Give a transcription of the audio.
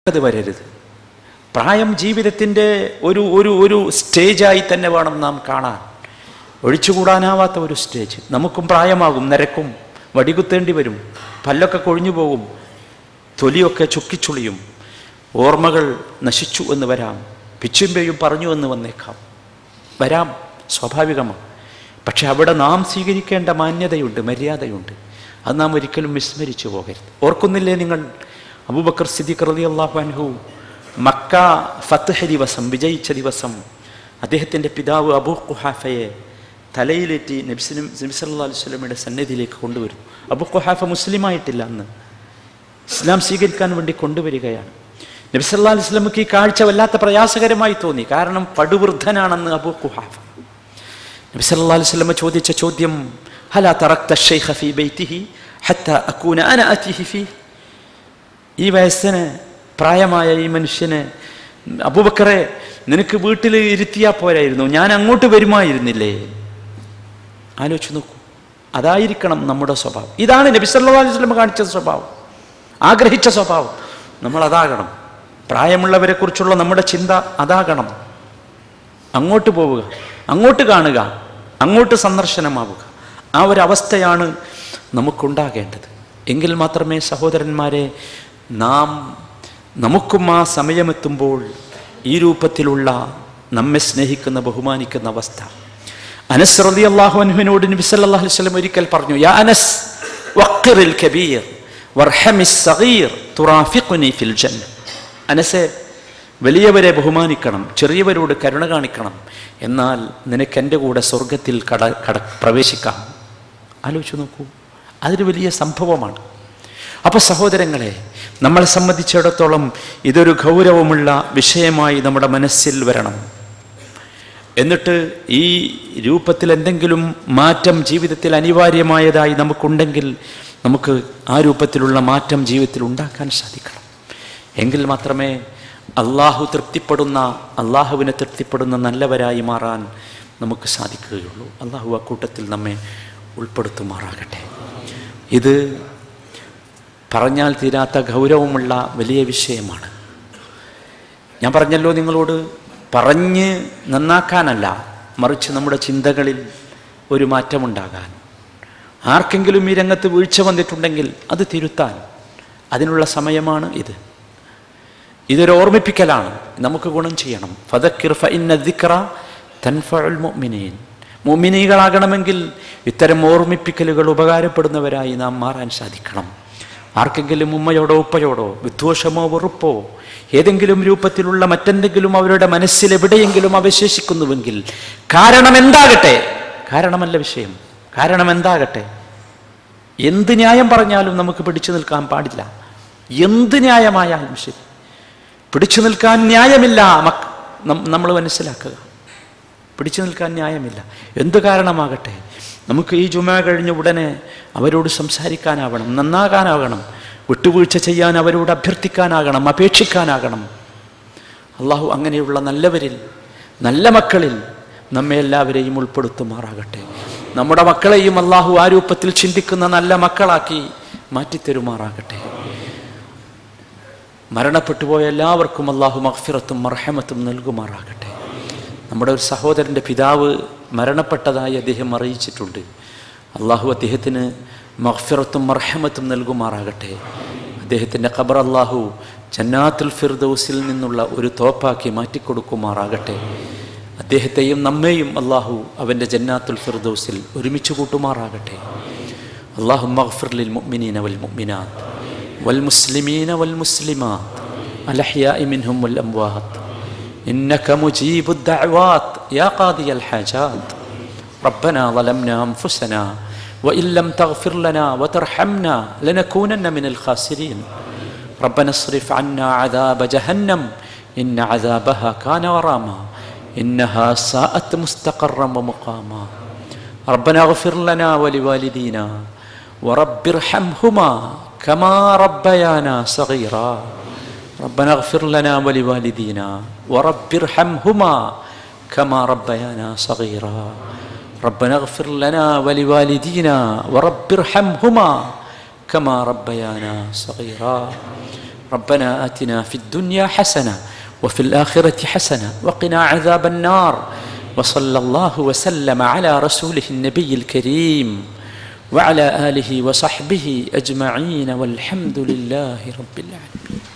അത് വരരുത് പ്രായം ജീവിതത്തിൻ്റെ ഒരു ഒരു ഒരു സ്റ്റേജായി തന്നെ വേണം നാം കാണാൻ ഒഴിച്ചുകൂടാനാവാത്ത ഒരു സ്റ്റേജ് നമുക്കും പ്രായമാകും നിരക്കും വടികുത്തേണ്ടി വരും പല്ലൊക്കെ കൊഴിഞ്ഞു പോകും തൊലിയൊക്കെ ചുക്കിച്ചുളിയും ഓർമ്മകൾ നശിച്ചു എന്ന് വരാം പിച്ചുമ്പയും പറഞ്ഞു എന്ന് വന്നേക്കാം വരാം സ്വാഭാവികമാണ് പക്ഷെ അവിടെ നാം സ്വീകരിക്കേണ്ട മാന്യതയുണ്ട് മര്യാദയുണ്ട് അത് നാം ഒരിക്കലും വിസ്മരിച്ചു പോകരുത് ഓർക്കുന്നില്ലേ നിങ്ങൾ അബൂബക്കർ സിദ്ദീഖ് റളി അള്ളാഹു അൻഹു മക്ക ഫത്ത്ഹ ദിവസം വിജയിച്ച ദിവസം അദ്ദേഹത്തിൻ്റെ പിതാവ് അബൂ ഖുഹാഫയെ തലയിലേറ്റി നബ്സിനും നബിസല്ലാ അലൈഹി സ്വലമയുടെ സന്നിധിയിലേക്ക് കൊണ്ടുവരും അബൂ ഖുഹാഫ മുസ്ലിമായിട്ടില്ല അന്ന് ഇസ്ലാം സ്വീകരിക്കാൻ വേണ്ടി കൊണ്ടുവരികയാണ് നബിസല്ലാ അലൈഹി സ്വലമക്ക് ഈ കാഴ്ച വല്ലാത്ത പ്രയാസകരമായി തോന്നി കാരണം പടുവൃദ്ധനാണെന്ന് അബൂ ഖുഹാഫ നബി സല്ലല്ലാഹു അലൈഹി വസല്ലം ചോദിച്ച ചോദ്യം ഹലാ തറക്ത ഷൈഖ ഫീ ബൈതിഹി ഹത്ത അകൂന അന അതിഹി ഫീ ഈ വയസ്സിന് പ്രായമായ ഈ മനുഷ്യന് അബൂബക്കറെ നിനക്ക് വീട്ടിൽ ഇരുത്തിയാ പോരായിരുന്നു ഞാൻ അങ്ങോട്ട് വരുമായിരുന്നില്ലേ ആലോചിച്ച് നോക്കൂ അതായിരിക്കണം നമ്മുടെ സ്വഭാവം ഇതാണ് നബി സല്ലല്ലാഹു അലൈഹി വസല്ലം കാണിച്ച സ്വഭാവം ആഗ്രഹിച്ച സ്വഭാവം നമ്മൾ അതാകണം പ്രായമുള്ളവരെ കുറിച്ചുള്ള നമ്മുടെ ചിന്ത അതാകണം അങ്ങോട്ട് പോവുക അങ്ങോട്ട് കാണുക അങ്ങോട്ട് സന്ദർശനമാവുക ആ ഒരു അവസ്ഥയാണ് നമുക്കുണ്ടാകേണ്ടത് എങ്കിൽ മാത്രമേ സഹോദരന്മാരെ നാം നമുക്കും ആ സമയമെത്തുമ്പോൾ ഈ രൂപത്തിലുള്ള നമ്മെ സ്നേഹിക്കുന്ന ബഹുമാനിക്കുന്ന അവസ്ഥ അനസ് റളി അള്ളാഹു അനുവിനോട് നബി സല്ലല്ലാഹു അലൈഹി വസല്ലം ഒരിക്കൽ പറഞ്ഞു യാ അനസ് വഖിറിൽ കബീർ വർഹമിസ് സഗീർ തുറാഫിഖുനി ഫിൽ ജന്ന അനസേ വലിയവരെ ബഹുമാനിക്കണം ചെറിയവരോട് കരുണ കാണിക്കണം എന്നാൽ നിനക്ക് എൻ്റെ കൂടെ സ്വർഗത്തിൽ കട കട പ്രവേശിക്കാം ആലോചിച്ച് നോക്കൂ അതൊരു വലിയ സംഭവമാണ് അപ്പോൾ സഹോദരങ്ങളെ നമ്മളെ സംബന്ധിച്ചിടത്തോളം ഇതൊരു ഗൗരവമുള്ള വിഷയമായി നമ്മുടെ മനസ്സിൽ വരണം എന്നിട്ട് ഈ രൂപത്തിൽ എന്തെങ്കിലും മാറ്റം ജീവിതത്തിൽ അനിവാര്യമായതായി നമുക്കുണ്ടെങ്കിൽ നമുക്ക് ആ രൂപത്തിലുള്ള മാറ്റം ജീവിതത്തിൽ ഉണ്ടാക്കാൻ സാധിക്കണം എങ്കിൽ മാത്രമേ അള്ളാഹു തൃപ്തിപ്പെടുന്ന അള്ളാഹുവിനെ തൃപ്തിപ്പെടുന്ന നല്ലവരായി മാറാൻ നമുക്ക് സാധിക്കുകയുള്ളൂ അള്ളാഹു ആ കൂട്ടത്തിൽ നമ്മെ ഉൾപ്പെടുത്തുമാറാകട്ടെ ഇത് പറഞ്ഞാൽ തീരാത്ത ഗൗരവമുള്ള വലിയ വിഷയമാണ് ഞാൻ പറഞ്ഞല്ലോ നിങ്ങളോട് പറഞ്ഞ് നന്നാക്കാനല്ല മറിച്ച് നമ്മുടെ ചിന്തകളിൽ ഒരു മാറ്റമുണ്ടാകാൻ ആർക്കെങ്കിലും ഈ രംഗത്ത് വീഴ്ച വന്നിട്ടുണ്ടെങ്കിൽ അത് തിരുത്താൻ അതിനുള്ള സമയമാണ് ഇത് ഇതൊരു ഓർമ്മിപ്പിക്കലാണ് നമുക്ക് ഗുണം ചെയ്യണം ഫദക്കിർ ഫഇന്ന ദിക്റ തൻഫഉൽ മുഅ്മിനീൻ മുഅ്മിനീകളാകണമെങ്കിൽ ഇത്തരം ഓർമ്മിപ്പിക്കലുകൾ ഉപകാരപ്പെടുന്നവരായി നാം മാറാൻ സാധിക്കണം ആർക്കെങ്കിലും ഉമ്മയോടോ ഉപ്പയോടോ വിദ്വേഷമോ വെറുപ്പോ ഏതെങ്കിലും രൂപത്തിലുള്ള മറ്റെന്തെങ്കിലും അവരുടെ മനസ്സിൽ എവിടെയെങ്കിലും അവശേഷിക്കുന്നുവെങ്കിൽ കാരണം എന്താകട്ടെ കാരണമല്ല വിഷയം കാരണം എന്താകട്ടെ എന്ത് ന്യായം പറഞ്ഞാലും നമുക്ക് പിടിച്ചു നിൽക്കാൻ പാടില്ല എന്ത് ന്യായമായാലും ശരി പിടിച്ചു നിൽക്കാൻ ന്യായമില്ല മക്ക നമ്മൾ മനസ്സിലാക്കുക പിടിച്ചു നിൽക്കാൻ ന്യായമില്ല എന്ത് കാരണമാകട്ടെ നമുക്ക് ഈ ജുമ കഴിഞ്ഞ ഉടനെ അവരോട് സംസാരിക്കാനാവണം നന്നാകാനാകണം വിട്ടുവീഴ്ച ചെയ്യാൻ അവരോട് അഭ്യർത്ഥിക്കാനാകണം അപേക്ഷിക്കാനാകണം അള്ളാഹു അങ്ങനെയുള്ള നല്ലവരിൽ നല്ല മക്കളിൽ നമ്മെ എല്ലാവരെയും ഉൾപ്പെടുത്തുമാറാകട്ടെ നമ്മുടെ മക്കളെയും അള്ളാഹു ആ രൂപത്തിൽ ചിന്തിക്കുന്ന നല്ല മക്കളാക്കി മാറ്റിത്തരുമാറാകട്ടെ മരണപ്പെട്ടുപോയ എല്ലാവർക്കും അള്ളാഹു മഹ്ഫിറത്തും മർഹമത്തും നൽകുമാറാകട്ടെ നമ്മുടെ ഒരു സഹോദരൻ്റെ പിതാവ് മരണപ്പെട്ടതായി അദ്ദേഹം അറിയിച്ചിട്ടുണ്ട് അള്ളാഹു അദ്ദേഹത്തിന് മഹ്ഫിറത്തും മർഹമത്തും നൽകുമാറാകട്ടെ അദ്ദേഹത്തിൻ്റെ ഖബർ അള്ളാഹു ജന്നാത്തുൽ ഫിർദൗസിൽ നിന്നുള്ള ഒരു തോപ്പാക്കി മാറ്റിക്കൊടുക്കുമാറാകട്ടെ അദ്ദേഹത്തെയും നമ്മെയും അള്ളാഹു അവൻ്റെ ജന്നാത്തുൽ ഫിർദൗസിൽ ഒരുമിച്ച് കൂട്ടുമാറാകട്ടെ അള്ളാഹു മഗ്ഫിർ മുഅ്മിനീന വൽ മുഅ്മിനാത്ത് والمسلمين والمسلمات الأحياء منهم والأموات إنك مجيب الدعوات يا قاضي الحاجات ربنا ظلمنا أنفسنا وإن لم تغفر لنا وترحمنا لنكونن من الخاسرين ربنا اصرف عنا عذاب جهنم إن عذابها كان غراما إنها ساءت مستقرا ومقاما ربنا اغفر لنا ولوالدينا ورب ارحمهما كما ربيانا صغيرا ربنا اغفر لنا ولوالدينا ورب ارحمهما كما ربيانا صغيرا ربنا اغفر لنا ولوالدينا ورب ارحمهما كما ربيانا صغيرا ربنا آتنا في الدنيا حسنة وفي الآخرة حسنة وقنا عذاب النار وصلى الله وسلم على رسوله النبي الكريم وعلى آله وصحبه أجمعين والحمد لله رب العالمين